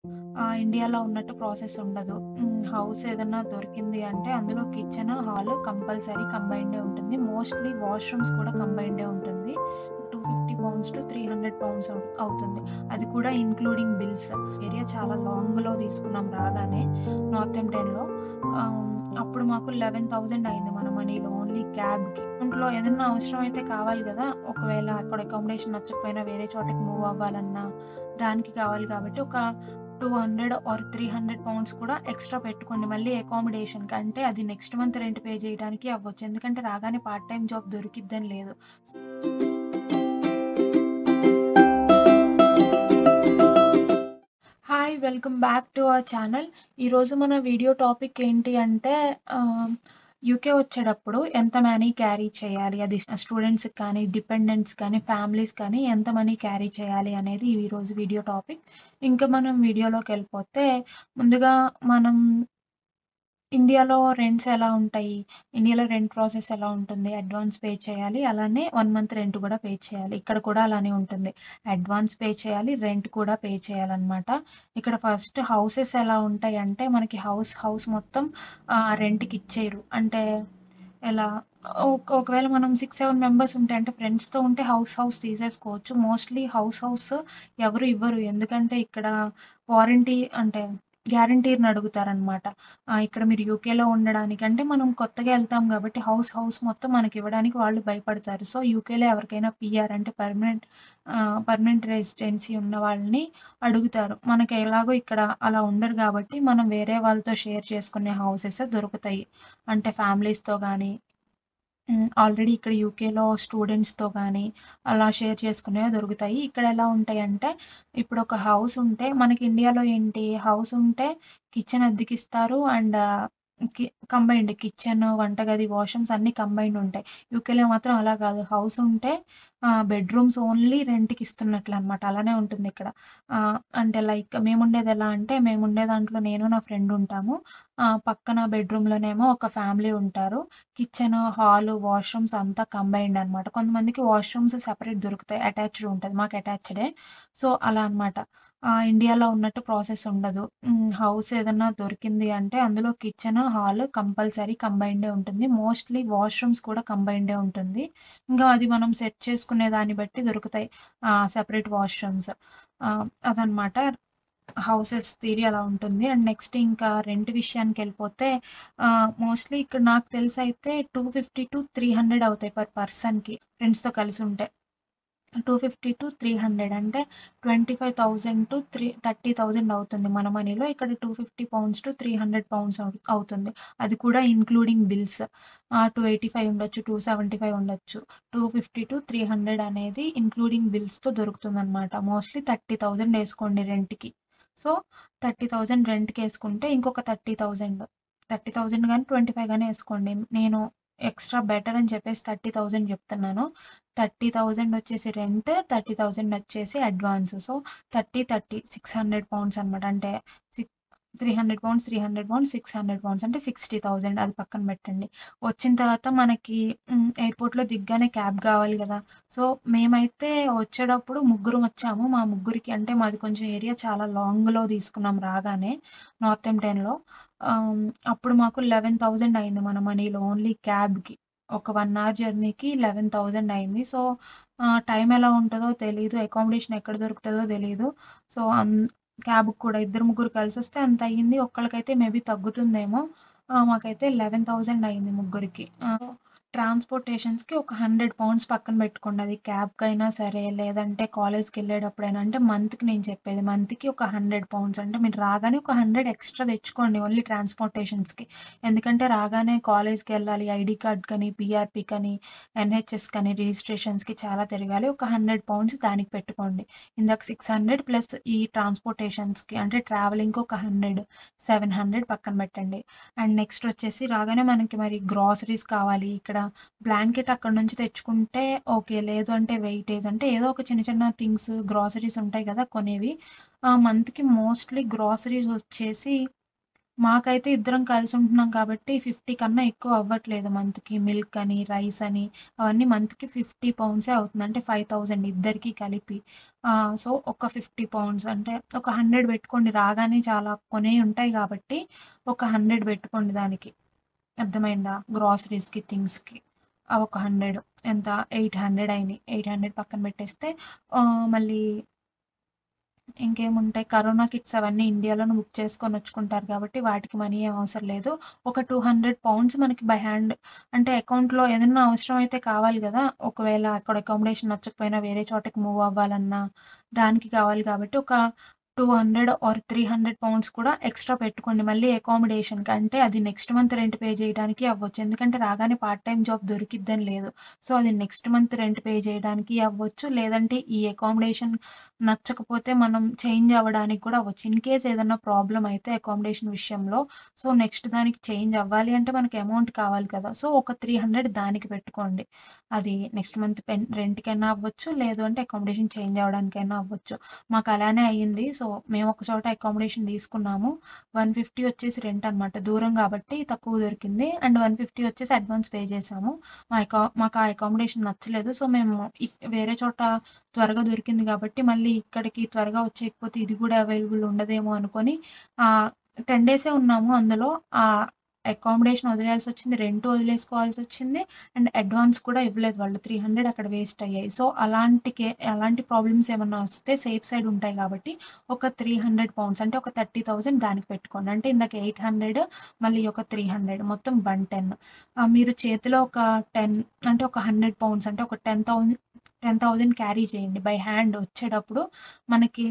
ఆహ్, ఇండియాలో ఉన్నట్టు ప్రాసెస్ ఉండదు. హ్మ్. హౌస్ ఏదన్నా దొరికింది అంటే అందులో కిచెన్, హాల్ కంపల్సరీ కంబైన్డే ఉంటుంది. మోస్ట్‌లీ వాష్‌రూమ్స్ కూడా కంబైన్డే ఉంటుంది. 250 పౌండ్స్ టు 300 పౌండ్స్ అవు అవుతుంది. అది కూడా ఇంక్లూడింగ్ బిల్స్. ఏరియా చాలా లాంగ్‌లో తీసుకున్నాం రాగానే నార్తెంప్టన్‌లో. ఆహ్, అప్పుడు మాకు 11,000 అయింది మన మనీలో ఓన్లీ క్యాబ్‌కి. ఇంట్లో ఏదన్నా అవసరం అయితే కావాలి గదా! ఒకవేళ అక్కడ అకామిడేషన్ నచ్చకపోయినా వేరే చోటకి మూవ్ అవ్వాలన్నా దానికి కావాలి కాబట్టి ఒక 200 ఆర్ 300 పౌండ్స్ కూడా ఎక్స్‌ట్రా పెట్టుకోండి. మళ్ళీ అకామిడేషన్‌కి అంటే అది నెక్స్ట్ మంత్ రెంట్ పే చేయడానికి అవ్వచ్చు. ఎందుకంటే రాగానే పార్ట్ టైమ్ జాబ్ దొరికిద్దని లేదు. Hi! Welcome back to our channel. ఈరోజు మన వీడియో టాపిక్ ఏంటి అంటే ఆహ్, యూకే వచ్చేటప్పుడు ఎంత మనీ క్యారీ చేయాలి? అది స్టూడెంట్స్‌కి కానీ, డిపెండెంట్స్ కానీ, ఫ్యామిలీస్ కానీ ఎంత మనీ క్యారీ చేయాలి అనేది ఈరోజు వీడియో టాపిక్. ఇంకా మనం వీడియోలోకెళ్ళిపోతే ముందుగా మనం ఇండియాలో రెంట్స్ ఎలా ఉంటాయి? ఇండియాలో రెంట్ ప్రాసెస్ ఎలా ఉంటుంది? అడ్వాన్స్ పే చేయాలి. అలానే 1 మంత్ రెంట్ కూడా పే చేయాలి. ఇక్కడ కూడా అలానే ఉంటుంది. అడ్వాన్స్ పే చేయాలి. రెంట్ కూడా పే చేయాలనమాట. ఇక్కడ ఫస్ట్ హౌసెస్ ఎలా ఉంటాయంటే మనకి హౌస్ హౌస్ మొత్తం ఆహ్, రెంట్‌కి ఇచ్చేయరు. అంటే ఎలా ఒక ఒకవేళ మనం 6, 7 మెంబర్స్ ఉంటే అంటే ఫ్రెండ్స్‌తో ఉంటే హౌస్ హౌస్ తీసేసుకోవచ్చు. మోస్ట్‌లీ హౌస్ హౌస్ ఎవరు ఇవ్వరు. ఎందుకంటే ఇక్కడ వారంటీ అంటే గ్యారంటీని అడుగుతారనమాట. ఆహ్, ఇక్కడ మీరు యూకేలో ఉండడానికి అంటే మనం కొత్తగా ఎళ్తాం కాబట్టి హౌస్ హౌస్ మొత్తం మనకి ఇవ్వడానికి వాళ్ళు భయపడతారు. సో, యూకేలో ఎవరికైనా పీఆర్ అంటే పర్మనెంట్ ఆహ్, పర్మనెంట్ రెసిడెన్సీ ఉన్న వాళ్ళని అడుగుతారు. మనకి ఎలాగో ఇక్కడ అలా ఉండరు కాబట్టి మనం వేరే వాళ్ళతో షేర్ చేసుకునే హౌసెస్ దొరుకుతాయి. అంటే ఫ్యామిలీస్‌తో గానీ హ్మ్. ఆల్రెడీ ఇక్కడ యూకేలో స్టూడెంట్స్‌తో గానీ అలా షేర్ చేసుకునేవి దొరుకుతాయి. ఇక్కడ ఎలా ఉంటాయంటే ఇప్పుడు ఒక హౌస్ ఉంటే మనకి ఇండియాలో ఏంటి హౌస్ ఉంటే కిచెన్ అద్దెకిస్తారు అండ్ కి కంబైన్డ్ కిచెన్, వంటగది, వాష్‌రూమ్స్ అన్నీ కంబైన్డ్ ఉంటాయి. యూకేలో మాత్రం అలా కాదు. హౌస్ ఉంటే ఆహ్, బెడ్‌రూమ్స్ ఓన్లీ రెంట్‌కి ఇస్తున్నట్లనమాట. అలానే ఉంటుంది ఇక్కడ. ఆహ్, అంటే లైక్ మేముండేది ఎలా అంటే మేముండే దాంట్లో నేను నా ఫ్రెండ్ ఉంటాము. ఆహ్, పక్కన బెడ్‌రూమ్‌లోనేమో ఒక ఫ్యామిలీ ఉంటారు. కిచెన్, హాల్, వాష్‌రూమ్స్ అంతా కంబైన్డ్ అనమాట. కొంతమందికి వాష్‌రూమ్స్ సెపరేట్ దొరుకుతాయి. అటాచ్డ్ ఉంటది. మాకు అటాచ్డే. సో, అలా అనమాట. ఆహ్, ఇండియాలో ఉన్నట్టు ప్రాసెస్ ఉండదు. హ్మ్. హౌస్ ఏదన్నా దొరికింది అంటే అందులో కిచెన్, హాల్ కంపల్సరీ కంబైన్డే ఉంటుంది. మోస్ట్‌లీ వాష్‌రూమ్స్ కూడా కంబైన్డే ఉంటుంది. ఇంకా అది మనం సెట్ చేసుకునే దాన్ని బట్టి దొరుకుతాయి. ఆహ్, సెపరేట్ వాష్‌రూమ్స్. ఆహ్, అదనమాట. హౌసెస్ థియరీ అలా ఉంటుంది. అండ్ నెక్స్ట్ ఇంకా రెంట్ విషయానికెళ్ళిపోతే ఆహ్, మోస్ట్‌లీ ఇక్కడ నాకు తెలిసైతే 250-300 అవుతాయి పర్ పర్సన్‌కి ఫ్రెండ్స్‌తో కలిసి ఉంటే. 250-300 అంటే 25,000-త్రీ 30,000 అవుతుంది మన మనీలో. ఇక్కడ 250 పౌండ్స్ టు 300 పౌండ్స్ అవు అవుతుంది. అది కూడా ఇంక్లూడింగ్ బిల్స్. ఆహ్, 285 ఉండొచ్చు. 275 ఉండొచ్చు. 250-300 అనేది ఇంక్లూడింగ్ బిల్స్‌తో దొరుకుతుందనమాట. మోస్ట్‌లీ 30,000 ఏసుకోండి రెంట్‌కి. సో, 30,000 రెంట్‌కేసుకుంటే ఇంకొక 30,000 30,000 గాని, 25 గాని ఏసుకోండి. నేను ఎక్స్‌ట్రా బెటర్ అని చెప్పేసి 30,000 చెప్తున్నాను. 30,000 వచ్చేసి రెంట్, 30,000 వచ్చేసి అడ్వాన్స్. సో, 30, 30 600 పౌండ్స్ అనమాట. అంటే సిక్ 300 పౌండ్స్, 300 పౌండ్స్, 600 పౌండ్స్ అంటే 60,000 అది పక్కన పెట్టండి. వచ్చిన తర్వాత మనకి హ్మ్. ఎయిర్‌పోర్ట్‌లో దిగ్గానే క్యాబ్ కావాలి గదా! సో, మేమైతే వచ్చేటప్పుడు ముగ్గురం వచ్చాము. మా ముగ్గురికి అంటే మాది కొంచెం ఏరియా చాలా లాంగ్‌లో తీసుకున్నాం రాగానే నార్తెంప్టన్‌లో. ఆహ్, అప్పుడు మాకు 11,000 అయింది మన మనీలో ఓన్లీ క్యాబ్‌కి. ఒక 1 అవర్ జర్నీకి 11,000 అయింది. సో, ఆహ్, టైం ఎలా ఉంటదో తెలీదు. అకామిడేషన్ ఎక్కడ దొరుకుతదో తెలీదు. సో, అన్ క్యాబ్‌కి కూడా ఇద్దరు, ముగ్గురు కలిసొస్తే అంత అయ్యింది. ఒక్కళ్ళకైతే మేబీ తగ్గుతుందేమో. ఆహ్, మాకైతే 11,000 అయింది ముగ్గురికి. ఆహ్, ట్రాన్స్‌పోర్టేషన్స్‌కి ఒక 100 పౌండ్స్ పక్కన పెట్టుకోండి. అది క్యాబ్‌కైనా సరే లేదంటే కాలేజ్‌కెళ్ళేటప్పుడైనా అంటే మంత్‌కి నేను చెప్పేది. మంత్‌కి ఒక 100 పౌండ్స్ అంటే మీరు రాగానే ఒక 100 ఎక్స్‌ట్రా తెచ్చుకోండి ఓన్లీ ట్రాన్స్‌పోర్టేషన్స్‌కి. ఎందుకంటే రాగానే కాలేజ్‌కెళ్ళాలి. ఐడీ కార్డ్‌కని, పీఆర్‌పీకని, ఎన్‌హెచ్‌ఎస్‌కని, రిజిస్ట్రేషన్స్‌కి చాలా తిరగాలి. ఒక 100 పౌండ్స్ దానికి పెట్టుకోండి. ఇందాక 600 ప్లస్ ఈ ట్రాన్స్‌పోర్టేషన్స్‌కి అంటే ట్రావెలింగ్‌కి ఒక 100 700 పక్కన పెట్టండి. అండ్ నెక్స్ట్ వచ్చేసి రాగానే మనకి మరి గ్రాసరీస్ కావాలి. ఇక్కడ బ్లాంకెట్ అక్కడి నుంచి తెచ్చుకుంటే ఓకే. లేదు అంటే వెయిటేజ్ అంటే ఏదో ఒక చిన్న చిన్న థింగ్స్ గ్రాసరీస్ ఉంటాయి గదా! కొనేవి. ఆహ్, మంత్‌కి మోస్ట్‌లీ గ్రాసరీస్ వచ్చేసి మాకైతే ఇద్దరం కలిసి ఉంటున్నాం కాబట్టి 50 కన్నా ఎక్కువ అవ్వట్లేదు మంత్‌కి. మిల్క్ అని, రైస్ అని అవన్నీ మంత్‌కి 50 పౌండ్సే అవుతుంది. అంటే 5000 ఇద్దరికీ కలిపి. ఆహ్, సో, ఒక 50 పౌండ్స్ అంటే ఒక 100 పెట్టుకోండి. రాగానే చాలా కొనేయి ఉంటాయి కాబట్టి ఒక 100 పెట్టుకోండి దానికి. అర్థమైందా? గ్రోసరీస్‌కి, థింగ్స్‌కి. అవి ఒక 100 ఎంత 800 అయినియి. 800 పక్కన పెట్టేస్తే ఆహ్, మళ్ళీ ఇంకేముంటాయి కరోనా కిట్స్ అవన్నీ ఇండియాలోనే బుక్ చేసుకొని వచ్చుకుంటారు కాబట్టి వాటికి మనీ ఏం అవసరం లేదు. ఒక 200 పౌండ్స్ మనకి బై హ్యాండ్ అంటే అకౌంట్‌లో ఏదన్నా అవసరం అయితే కావాలి గదా! ఒకవేళ అక్కడ అకామిడేషన్ నచ్చకపోయినా వేరే చోటకి మూవ్ అవ్వాలన్నా దానికి కావాలి కాబట్టి ఒక 200 ఆర్ 300 పౌండ్స్ కూడా ఎక్స్‌ట్రా పెట్టుకోండి. మళ్ళీ అకామిడేషన్‌కి అంటే అది నెక్స్ట్ మంత్ రెంట్ పే చేయడానికి అవ్వచ్చు. ఎందుకంటే రాగానే పార్ట్ టైమ్ జాబ్ దొరికిద్దని లేదు. సో, అది నెక్స్ట్ మంత్ రెంట్ పే చేయడానికి అవ్వచ్చు. లేదంటే ఈ అకామిడేషన్ నచ్చకపోతే మనం చేంజ్ అవ్వడానికి కూడా అవ్వచ్చు. ఇన్ కేస్ ఏదన్నా ప్రాబ్లమ్ అయితే అకామిడేషన్ విషయంలో సో, నెక్స్ట్ దానికి చేంజ్ అవ్వాలి అంటే మనకి అమౌంట్ కావాలి కదా! సో, ఒక 300 దానికి పెట్టుకోండి. అది నెక్స్ట్ మంత్ పెన్ రెంట్‌కైనా అవ్వచ్చు. లేదు అంటే అకామిడేషన్ చేంజ్ అవ్వడానికైనా అవ్వచ్చు. మాకు అలానే అయ్యింది. సో, మేము ఒక చోట అకామిడేషన్ తీసుకున్నాము. 150 వచ్చేసి రెంట్ అనమాట. దూరం కాబట్టి తక్కువ దొరికింది. అండ్ 150 వచ్చేసి అడ్వాన్స్ పే చేశాము. మా అకా మాకు ఆ అకామిడేషన్ నచ్చలేదు. సో, మేము ఇక్ వేరే చోట త్వరగా దొరికింది కాబట్టి మళ్ళీ ఇక్కడికి త్వరగా వచ్చేయకపోతే ఇది కూడా అవైలబుల్ ఉండదేమో అనుకోని ఆహ్, 10 డేసే ఉన్నాము అందులో. ఆహ్, అకామిడేషన్ వదిలేయాల్సొచ్చింది. రెంట్ వదిలేసుకోవాల్సొచ్చింది. అండ్ అడ్వాన్స్ కూడా ఇవ్వలేదు వాళ్ళు. 300 అక్కడ వేస్ట్ అయ్యాయి. సో, అలాంటి కే అలాంటి ప్రాబ్లమ్స్ ఏమన్నా వస్తే సేఫ్ సైడ్ ఉంటాయి కాబట్టి ఒక 300 పౌండ్స్ అంటే ఒక 30,000 దానికి పెట్టుకోండి. అంటే ఇందాక 800 మళ్ళీ ఒక 300 మొత్తం 110 ఆహ్, మీరు చేతిలో ఒక 10 అంటే ఒక 100 పౌండ్స్ అంటే ఒక 10,000 10,000 క్యారీ చేయండి. బై హ్యాండ్ వచ్చేటప్పుడు మనకి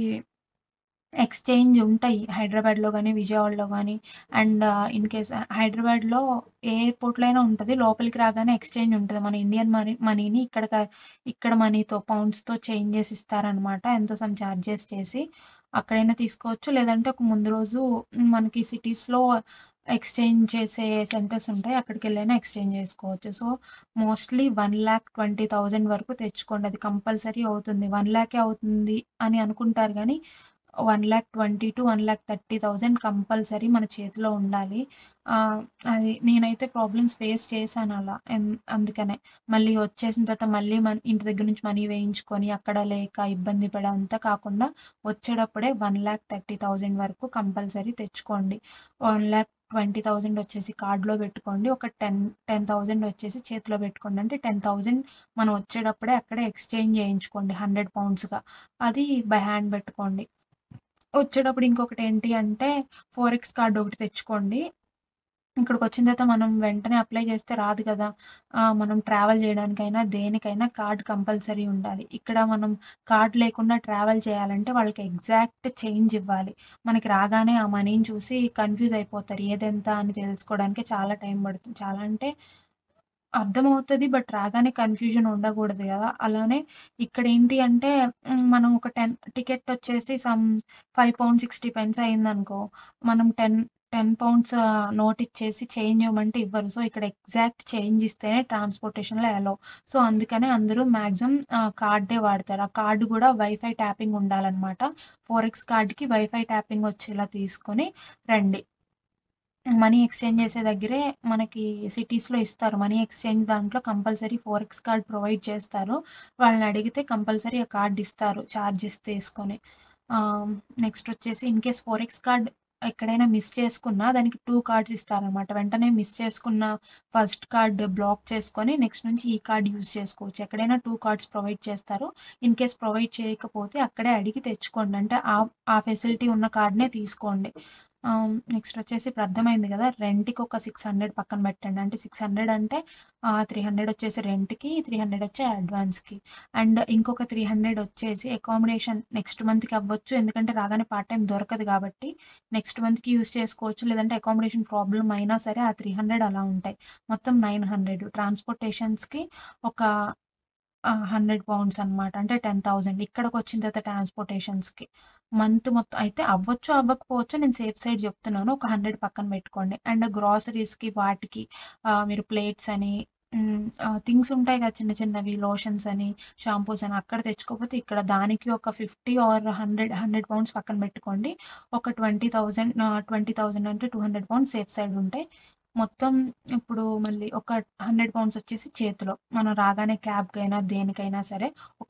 ఎక్స్‌చేంజ్ ఉంటాయి. హైదరాబాద్‌లో గాని, విజయవాడలో గాని అండ్ ఇన్ కేస్ హైదరాబాద్‌లో ఏ ఎయిర్‌పోర్ట్‌లో అయినా ఉంటది. లోపలికి రాగానే ఎక్స్‌చేంజ్ ఉంటది. మన ఇండియన్ మనీ మనీని ఇక్కడ క ఇక్కడ మనీతో పౌండ్స్‌తో చేంజ్ చేసి ఇస్తారనమాట. ఎంతో సమ్ చార్జెస్ చేసి. అక్కడైనా తీసుకోవచ్చు. లేదంటే ఒక ముందు రోజు మనకి సిటీస్‌లో ఎక్స్‌చేంజ్ చేసే సెంటర్స్ ఉంటాయి. అక్కడికెళ్ళైనా ఎక్స్‌చేంజ్ చేసుకోవచ్చు. సో, మోస్ట్‌లీ 1,20,000 వరకు తెచ్చుకోండి. అది కంపల్సరీ అవుతుంది. 1,00,000 అవుతుంది అని అనుకుంటారు గానీ 1,20,000-1,30,000 కంపల్సరీ మన చేతిలో ఉండాలి. ఆహ్, అది నేనైతే ప్రాబ్లమ్స్ ఫేస్ చేశాను అలా. ఎన్ అందుకనే. మళ్ళీ వచ్చేసిన తర్వాత మళ్ళీ మన ఇంటి దగ్గర నుంచి మనీ వేయించుకొని అక్కడ లేక ఇబ్బంది పడే అంతా కాకుండా వచ్చేటప్పుడే 1,30,000 వరకు కంపల్సరీ తెచ్చుకోండి. 1,20,000 వచ్చేసి కార్డ్‌లో పెట్టుకోండి. ఒక 10 10,000 వచ్చేసి చేతిలో పెట్టుకోండి. అంటే 10,000 మనం వచ్చేటప్పుడే అక్కడే ఎక్స్‌చేంజ్ చేయించుకోండి 100 పౌండ్స్‌గా. అది బై హ్యాండ్ పెట్టుకోండి. వచ్చేటప్పుడు ఇంకొకటి ఏంటి అంటే ఫోరెక్స్ కార్డ్ ఒకటి తెచ్చుకోండి. ఇక్కడికొచ్చిన తర్వాత మనం వెంటనే అప్లై చేస్తే రాదు కదా! ఆహ్, మనం ట్రావెల్ చేయడానికైనా, దేనికైనా కార్డ్ కంపల్సరీ ఉండాలి. ఇక్కడ మనం కార్డ్ లేకుండా ట్రావెల్ చేయాలంటే వాళ్ళకి ఎగ్జాక్ట్ చేంజ్ ఇవ్వాలి. మనకి రాగానే ఆ మనీని చూసి కన్‌ఫ్యూజ్ అయిపోతారు. ఏదెంత అని తెలుసుకోవడానికి చాలా టైం పడుతుంది. చాలా అంటే అర్థమవుతది. బట్ రాగానే కన్‌ఫ్యూజన్ ఉండకూడదు గదా! అలానే ఇక్కడేంటి అంటే హ్మ్, మనం ఒక 10 టికెట్ వచ్చేసి సమ్ 5 పౌండ్స్ 60 పెన్స్ అయిందనుకో, మనం 10 10 పౌండ్స్ నోట్ ఇచ్చేసి చేంజ్ ఇవ్వమంటే ఇవ్వరు. సో, ఇక్కడ ఎగ్జాక్ట్ చేంజ్ ఇస్తేనే ట్రాన్స్‌పోర్టేషన్‌లో అలౌ. సో, అందుకనే అందరూ మాక్సిమం ఆహ్, కార్డే వాడతారు. ఆ కార్డ్ కూడా వైఫై ట్యాపింగ్ ఉండాలనమాట. ఫోరెక్స్ కార్డ్‌కి వైఫై ట్యాపింగ్ వచ్చేలా తీసుకొని రండి. మనీ ఎక్స్‌చేంజ్ చేసే దగ్గరే మనకి సిటీస్‌లో ఇస్తారు. మనీ ఎక్స్‌చేంజ్ దాంట్లో కంపల్సరీ ఫోరెక్స్ కార్డ్ ప్రొవైడ్ చేస్తారు. వాళ్ళని అడిగితే కంపల్సరీ ఆ కార్డ్ ఇస్తారు చార్జెస్ తీసుకొని. ఆహ్, నెక్స్ట్ వచ్చేసి ఇన్ కేస్ ఫోరెక్స్ కార్డ్ ఎక్కడైనా మిస్ చేసుకున్నా దానికి 2 కార్డ్స్ ఇస్తారనమాట. వెంటనే మిస్ చేసుకున్న ఫస్ట్ కార్డ్ బ్లాక్ చేసుకొని నెక్స్ట్ నుంచి ఈ కార్డ్ యూజ్ చేసుకోవచ్చు. ఎక్కడైనా 2 కార్డ్స్ ప్రొవైడ్ చేస్తారు. ఇన్ కేస్ ప్రొవైడ్ చేయకపోతే అక్కడే అడిగి తెచ్చుకోండి. అంటే ఆ ఆ ఫెసిలిటీ ఉన్న కార్డ్‌నే తీసుకోండి. ఆహ్, నెక్స్ట్ వచ్చేసి ఇప్పుడు అర్థమైంది గదా! రెంట్‌కి ఒక 600 పక్కన పెట్టండి. అంటే 600 అంటే ఆహ్, 300 వచ్చేసి రెంట్‌కి, 300 వచ్చి అడ్వాన్స్‌కి. అండ్ ఇంకొక 300 వచ్చేసి అకామిడేషన్ నెక్స్ట్ మంత్‌కి అవ్వచ్చు. ఎందుకంటే రాగానే పార్ట్ టైమ్ దొరకదు కాబట్టి నెక్స్ట్ మంత్‌కి యూజ్ చేసుకోవచ్చు. లేదంటే అకామిడేషన్ ప్రాబ్లమ్ అయినా సరే ఆ 300 అలా ఉంటాయి. మొత్తం 900 ట్రాన్స్‌పోర్టేషన్స్‌కి ఒక ఆహ్, 100 పౌండ్స్ అనమాట. అంటే 10,000 ఇక్కడికొచ్చిన తర్వాత ట్రాన్స్‌పోర్టేషన్స్‌కి. మంత్ మొత్తం అయితే అవ్వచ్చు, అవ్వకపోవచ్చు. నేను సేఫ్ సైడ్ చెప్తున్నాను. ఒక 100 పక్కన పెట్టుకోండి. అండ్ గ్రోసరీస్‌కి వాటికి ఆహ్, మీరు ప్లేట్స్ అని హ్మ్. ఆహ్, థింగ్స్ ఉంటాయి కదా! చిన్న చిన్నవి లోషన్స్ అని, షాంపూస్ అని అక్కడ తెచ్చుకోకపోతే ఇక్కడ దానికి ఒక 50 ఆర్ 100, 100 పౌండ్స్ పక్కన పెట్టుకోండి. ఒక 20,000 ఆహ్, 20,000 అంటే 200 పౌండ్స్ సేఫ్ సైడ్ ఉంటాయి. మొత్తం ఇప్పుడు మళ్ళీ ఒక 100 పౌండ్స్ వచ్చేసి చేతిలో. మనం రాగానే క్యాబ్‌కైనా, దేనికైనా సరే ఒక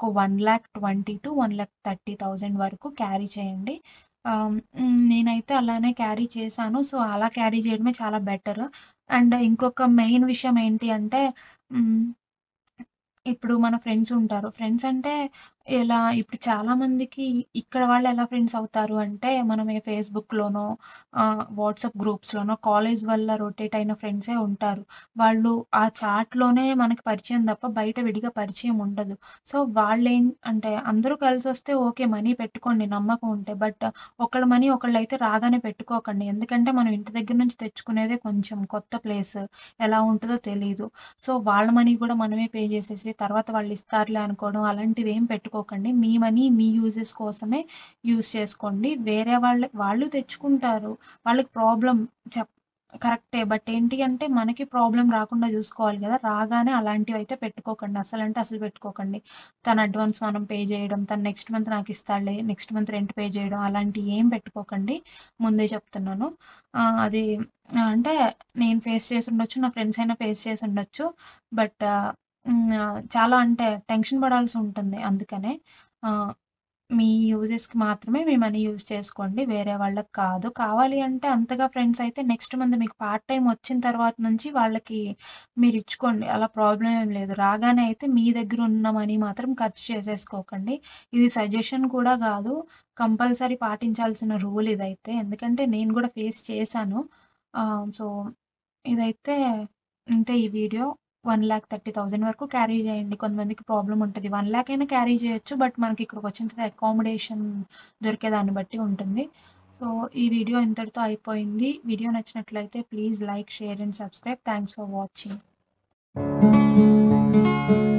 1,20,000-1,30,000 వరకు క్యారీ చేయండి. ఆహ్, హ్మ్. నేనైతే అలానే క్యారీ చేశాను. సో, అలా క్యారీ చేయడమే చాలా బెటర్. అండ్ ఇంకొక మెయిన్ విషయం ఏంటి అంటే హ్మ్. ఇప్పుడు మన ఫ్రెండ్స్ ఉంటారు. ఫ్రెండ్స్ అంటే ఎలా ఇప్పుడు చాలామందికి ఇక్కడ వాళ్ళు ఎలా ఫ్రెండ్స్ అవుతారు అంటే మనం ఏ ఫేస్‌బుక్‌లోనో ఆహ్, వాట్సాప్ గ్రూప్స్‌లోనో కాలేజ్ వల్ల రొటేట్ అయిన ఫ్రెండ్సే ఉంటారు. వాళ్ళు ఆ చాట్‌లోనే మనకి పరిచయం తప్ప బయట విడిగా పరిచయం ఉండదు. సో, వాళ్ళేం అంటే అందరూ కలిసొస్తే ఓకే. మనీ పెట్టుకోండి నమ్మకం ఉంటే. బట్ ఒకళ్ళ మనీ ఒకళ్ళైతే రాగానే పెట్టుకోకండి. ఎందుకంటే మనం ఇంటి దగ్గర నుంచి తెచ్చుకునేదే కొంచెం కొత్త ప్లేస్. ఎలా ఉంటదో తెలీదు. సో, వాళ్ళ మనీ కూడా మనమే పే చేసేసి తర్వాత వాళ్ళు ఇస్తారులే అనుకోవడం అలాంటివేం పెట్టుకోకండి. మీ మనీ మీ యూజెస్ కోసమే యూజ్ చేసుకోండి. వేరే వాళ్ళ వాళ్ళు తెచ్చుకుంటారు. వాళ్ళకి ప్రాబ్లమ్ చెప్ కరెక్టే. బట్ ఏంటి అంటే మనకి ప్రాబ్లమ్ రాకుండా చూసుకోవాలి కదా! రాగానే అలాంటివైతే పెట్టుకోకండి. అసలంటే అసలు పెట్టుకోకండి. తన అడ్వాన్స్ మనం పే చేయడం, తను నెక్స్ట్ మంత్ నాకిస్తాడులే, నెక్స్ట్ మంత్ రెంట్ పే చేయడం అలాంటియి ఏం పెట్టుకోకండి. ముందే చెప్తున్నాను. ఆహ్, అది ఆహ్, అంటే నేను ఫేస్ చేసుండొచ్చు. నా ఫ్రెండ్స్ అయినా ఫేస్ చేసుండొచ్చు. బట్ హ్మ్. ఆహ్, చాలా అంటే టెన్షన్ పడాల్సి ఉంటుంది. అందుకనే ఆహ్, మీ యూజెస్‌కి మాత్రమే మీ మనీ యూజ్ చేసుకోండి. వేరే వాళ్ళకి కాదు. కావాలి అంటే అంతగా ఫ్రెండ్స్ అయితే నెక్స్ట్ మంత్ మీకు పార్ట్ టైమ్ వచ్చిన తర్వాత నుంచి వాళ్ళకి మీరిచ్చుకోండి. అలా ప్రాబ్లమ్ ఏం లేదు. రాగానే అయితే మీ దగ్గర ఉన్న మనీ మాత్రం ఖర్చు చేసేసుకోకండి. ఇది సజెషన్ కూడా కాదు. కంపల్సరీ పాటించాల్సిన రూల్ ఇదైతే. ఎందుకంటే నేను కూడా ఫేస్ చేశాను. ఆహ్, సో, ఇదైతే ఇంతే ఈ వీడియో. 1,30,000 వరకు క్యారీ చేయండి. కొంతమందికి ప్రాబ్లమ్ ఉంటది. 1,00,000 అయినా క్యారీ చేయొచ్చు. బట్ మనకి ఇక్కడికొచ్చిన తర్వాత అకామిడేషన్ దొరికే దాన్ని బట్టి ఉంటుంది. సో, ఈ వీడియో ఇంతటితో అయిపోయింది. వీడియో నచ్చినట్లయితే please like, share and subscribe. Thanks for watching.